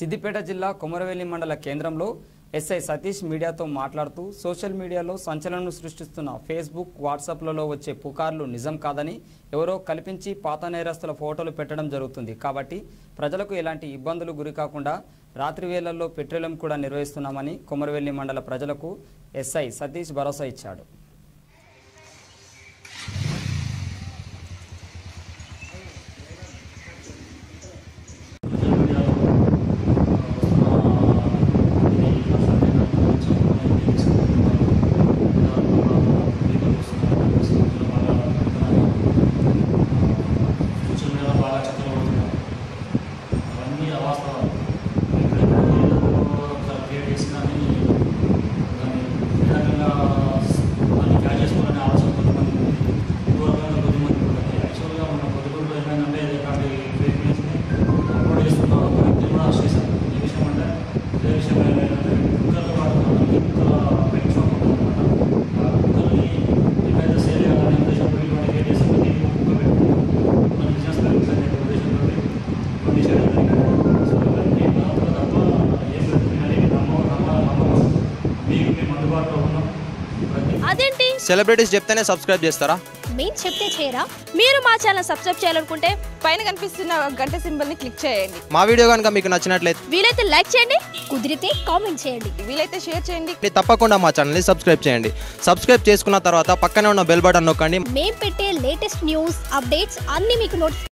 సిద్దిపేట జిల్లా కొమరవెల్లి మండల కేంద్రంలో ఎస్ఐ సతీష్ మీడియాతో మాట్లాడుతూ సోషల్ మీడియాలో సంచలనం సృష్టిస్తున్న ఫేస్బుక్ వాట్సాప్లలో వచ్చే పుకార్లు నిజం కాదని ఎవరో కల్పించి పాత నేరస్తుల ఫోటోలు పెట్టడం జరుగుతుంది కాబట్టి ప్రజలకు ఎలాంటి ఇబ్బందులు గురికాకుండా రాత్రి వేళల్లో పెట్రోలియం కూడా నిర్వహిస్తున్నామని కొమరవెల్లి మండల ప్రజలకు ఎస్ఐ సతీష్ భరోసా ఇచ్చాడు సూచనలు బాగా చక్కబడుతున్నాయి అవన్నీ అవాస్తవాలు క్రియేట్ చేసి కానీ దాన్ని ఏ రకంగా దాన్ని క్యాచ్ చేసుకోవాలనే ఆలోచన కొంతమంది పూర్వకంగా కొద్దిమంది ఉంటుంది యాక్చువల్గా మన పొద్దుటూరులో ఏమైందంటే ఇలాంటి ఫేక్ న్యూస్ని అప్లోడ్ చేస్తున్న ఒక వ్యక్తిని కూడా అరెస్ట్ చేశారు ఈ విషయం అంటే ఇదే విషయం ఏంటంటే కుక్కర్లు వాడుతున్నాం కుక్కల పెట్ షాప్ ఉంటుందన్నమాట ఆ కుక్కల్ని ఎక్కడైతే సేల్ చేయాలనే ఉద్దేశంతో ఇటువంటి క్రియేట్ చేసి ప్రతి కుక్క పెట్టుకుంటాం మన బిజినెస్ పెరుగుతుందనే ఉద్దేశంతో కొన్ని చేయడం జరిగింది సో ఇవన్నీ బాధలు తప్ప ఏం పెట్టుకున్నది నమ్మ నమ్మ నమ్మకం మీకు మేము అందుబాటులో ఉన్నాం ప్రతి అదేంటి సెలబ్రిటీస్ చెప్తేనే సబ్స్క్రైబ్ చేస్తారా మేము చెప్తే చేయరా మీరు మా ఛానల్ సబ్స్క్రైబ్ చేయాలనుకుంటే పైన కనిపిస్తున్న గంట సింబల్ ని క్లిక్ చేయండి మా వీడియో కనుక మీకు నచ్చినట్లయితే వీలైతే లైక్ చేయండి కుదిరితే కామెంట్ చేయండి వీలైతే షేర్ చేయండి తప్పకుండా మా ఛానల్ని సబ్స్క్రైబ్ చేయండి సబ్స్క్రైబ్ చేసుకున్న తర్వాత పక్కనే ఉన్న బెల్ బటన్ నొక్కండి మేము పెట్టే లేటెస్ట్ న్యూస్ అప్డేట్స్ అన్నీ మీకు నోటిఫికేషన్